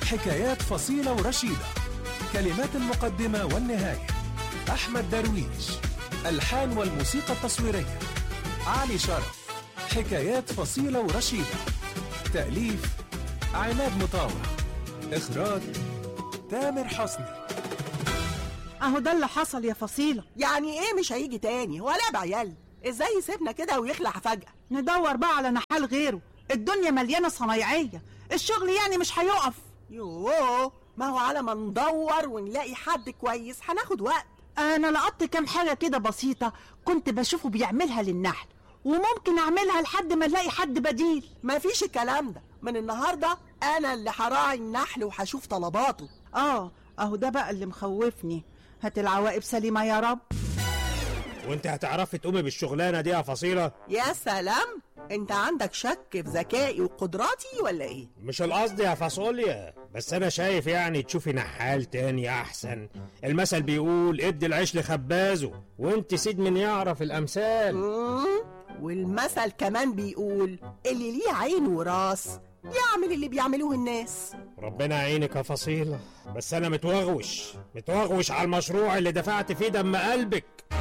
حكايات فصيلة ورشيدة كلمات المقدمة والنهاية أحمد درويش الحان والموسيقى التصويرية علي شرف حكايات فصيلة ورشيدة تأليف عماد مطاوع إخراج تامر حسني اهو ده اللي حصل يا فصيلة يعني ايه مش هيجي تاني هو لعب عيال ازاي يسيبنا كده ويخلع فجأة ندور بقى على نحال غيره الدنيا مليانة صنايعية الشغل يعني مش هيقف يوه ما هو على ما ندور ونلاقي حد كويس هناخد وقت انا لقطت كام حاجة كده بسيطة كنت بشوفه بيعملها للنحل وممكن اعملها لحد ما نلاقي حد بديل مفيش الكلام ده من النهاردة انا اللي هراعي النحل وهشوف طلباته اه اهو ده بقى اللي مخوفني هات العواقب سليمة يا رب وانت هتعرفي تقومي بالشغلانه دي يا فصيله يا سلام انت عندك شك في ذكائي وقدراتي ولا ايه مش القصد يا فاصوليا بس انا شايف يعني تشوفي نحال تاني احسن المثل بيقول ادي العيش لخبازه وانت سيد من يعرف الامثال مم، والمثل كمان بيقول اللي ليه عين وراس يعمل اللي بيعملوه الناس ربنا يعينك يا فصيله بس انا متوغوش متوغوش على المشروع اللي دفعت فيه دم قلبك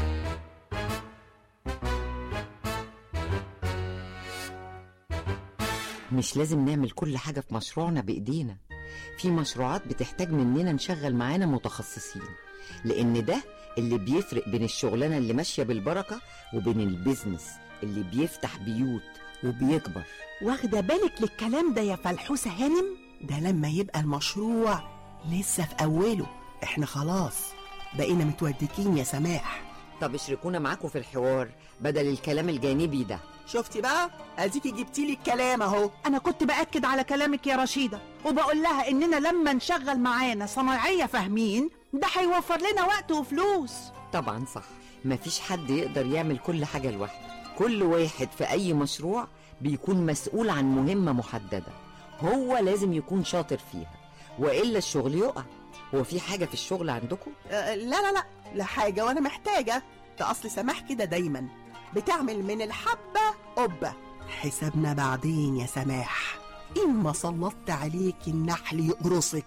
مش لازم نعمل كل حاجة في مشروعنا بإيدينا في مشروعات بتحتاج مننا نشغل معانا متخصصين لأن ده اللي بيفرق بين الشغلانة اللي ماشية بالبركة وبين البيزنس اللي بيفتح بيوت وبيكبر واخدة بالك للكلام ده يا فلحوسة هانم ده لما يبقى المشروع لسه في اوله احنا خلاص بقينا متودكين يا سماح طب اشركونا معاكم في الحوار بدل الكلام الجانبي ده شفتي بقى اديكي جبتي لي الكلام اهو انا كنت باكد على كلامك يا رشيدة وبقول لها اننا لما نشغل معانا صنايعية فاهمين ده هيوفر لنا وقت وفلوس طبعا صح مفيش حد يقدر يعمل كل حاجة لوحده كل واحد في أي مشروع بيكون مسؤول عن مهمة محددة هو لازم يكون شاطر فيها وإلا الشغل يقع هو في حاجة في الشغل عندكم؟ أه لا لا لا لا حاجه وانا محتاجه ده اصل سماح كده دايما بتعمل من الحبه قبه حسابنا بعدين يا سماح اما سلطت عليك النحل يقرصك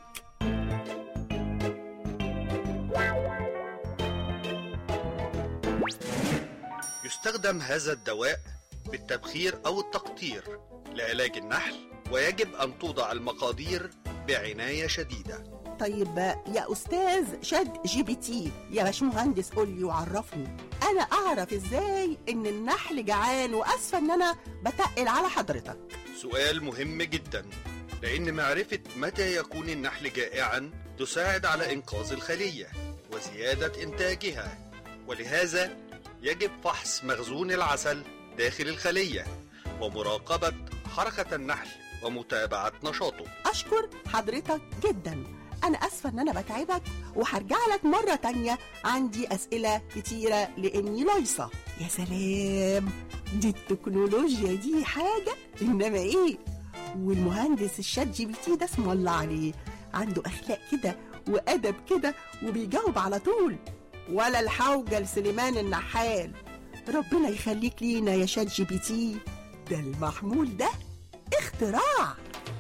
يستخدم هذا الدواء بالتبخير أو التقطير لعلاج النحل ويجب أن توضع المقادير بعناية شديدة طيب يا استاذ شات جي بي تي يا باشمهندس قول لي وعرفني انا اعرف ازاي ان النحل جعان واسفه ان انا بتقل على حضرتك سؤال مهم جدا لأن معرفة متى يكون النحل جائعا تساعد على إنقاذ الخلية وزيادة إنتاجها ولهذا يجب فحص مخزون العسل داخل الخلية ومراقبة حركة النحل ومتابعة نشاطه اشكر حضرتك جدا انا اسفه ان انا بتعبك وهرجع لك مره تانية عندي اسئله كتيره لاني لايصه يا سلام دي التكنولوجيا دي حاجه انما ايه والمهندس الشات جي بي تي ده اسمه الله عليه عنده اخلاق كده وادب كده وبيجاوب على طول ولا الحوجه لسليمان النحال ربنا يخليك لينا يا شات جي بي تي ده المحمول ده اختراع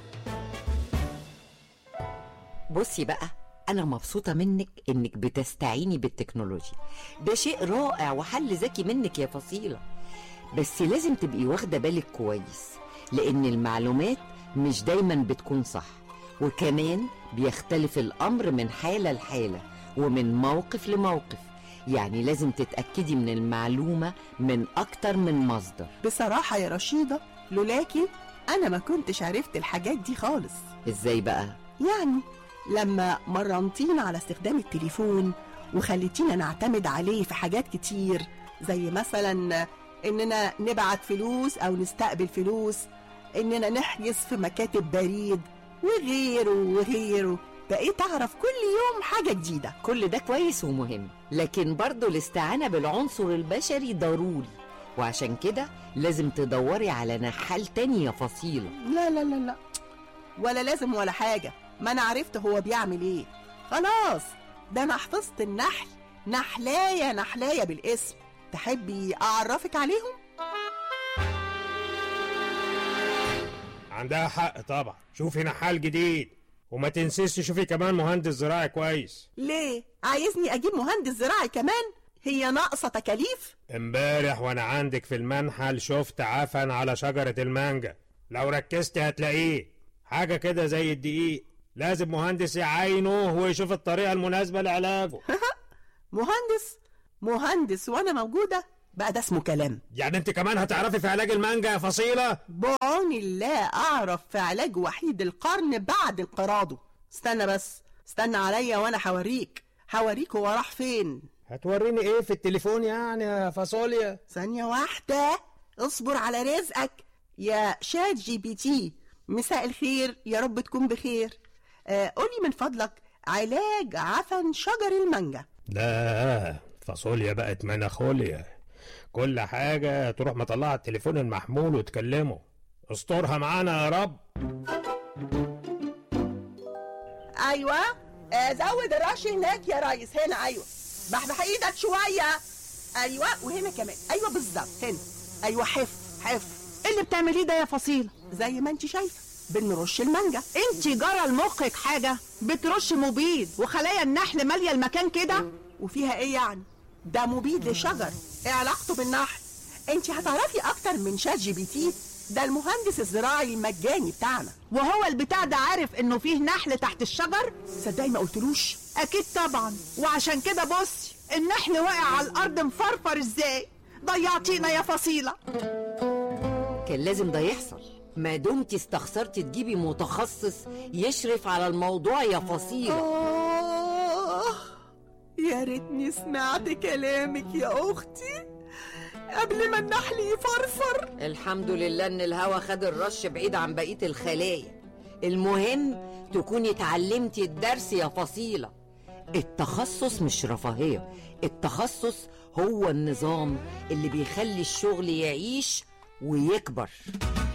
بصي بقى أنا مبسوطة منك إنك بتستعيني بالتكنولوجيا ده شيء رائع وحل ذكي منك يا فصيلة بس لازم تبقي واخدة بالك كويس لأن المعلومات مش دايما بتكون صح وكمان بيختلف الأمر من حالة لحالة ومن موقف لموقف يعني لازم تتأكدي من المعلومة من أكتر من مصدر بصراحة يا رشيدة لولاكي أنا ما كنتش عرفت الحاجات دي خالص إزاي بقى؟ يعني لما مرنتينا على استخدام التليفون وخليتينا نعتمد عليه في حاجات كتير زي مثلا إننا نبعت فلوس أو نستقبل فلوس إننا نحجز في مكاتب بريد وغيره وغيره بقيت أعرف كل يوم حاجة جديدة كل ده كويس ومهم لكن برضه الاستعانة بالعنصر البشري ضروري وعشان كده لازم تدوري على نحال تاني يا فصيلة لا لا لا لا ولا لازم ولا حاجة ما أنا عرفت هو بيعمل إيه خلاص ده أنا حفظت النحل نحلاية نحلاية بالاسم تحبي أعرفك عليهم؟ عندها حق طبعا شوفي نحال جديد وما تنسيش تشوفي كمان مهندس زراعي كويس ليه عايزني اجيب مهندس زراعي كمان هي ناقصه تكاليف امبارح وانا عندك في المنحل شفت عفن على شجرة المانجا لو ركزت هتلاقيه حاجة كده زي الدقيق لازم مهندس يعاينه ويشوف الطريقة المناسبة لعلاجه مهندس مهندس وانا موجوده بقى ده اسمه كلام يعني انت كمان هتعرفي في علاج المانجا يا فصيلة بعون الله اعرف في علاج وحيد القرن بعد انقراضه استنى بس استنى عليا وانا هوريك هوريك هو راح فين هتوريني ايه في التليفون يعني يا فاصوليا ثانية واحدة اصبر على رزقك يا شات جي بي تي مساء الخير يا رب تكون بخير آه قولي من فضلك علاج عفن شجر المانجا لا فاصوليا بقت مناخوليا كل حاجة تروح مطلعة التليفون المحمول وتكلمه استرها معانا يا رب ايوه آه زود الرش هناك يا ريس هنا ايوه بحبح ايدك شوية ايوه وهنا كمان ايوه بالظبط هنا ايوه حف حف ايه اللي بتعمليه ده يا فصيلة زي ما انت شايفة بنرش المانجا انت جرى لمخك حاجة بترش مبيد وخلايا النحل مالية المكان كده وفيها ايه يعني ده مبيد للشجر ايه علاقته بالنحل انت هتعرفي اكتر من شات جي بي تي ده المهندس الزراعي المجاني بتاعنا وهو البتاع ده عارف انه فيه نحل تحت الشجر صدقي ما قلتلوش اكيد طبعا وعشان كده بصي النحل واقع على الارض مفرفر ازاي ضيعتينا يا فصيلة كان لازم ده يحصل ما دمتي استخسرتي تجيبي متخصص يشرف على الموضوع يا فصيلة آه يا ريتني سمعت كلامك يا أختي قبل ما النحل يفرفر الحمد لله ان الهوا خد الرش بعيد عن بقية الخلايا المهم تكوني اتعلمتي الدرس يا فصيلة التخصص مش رفاهية التخصص هو النظام اللي بيخلي الشغل يعيش ويكبر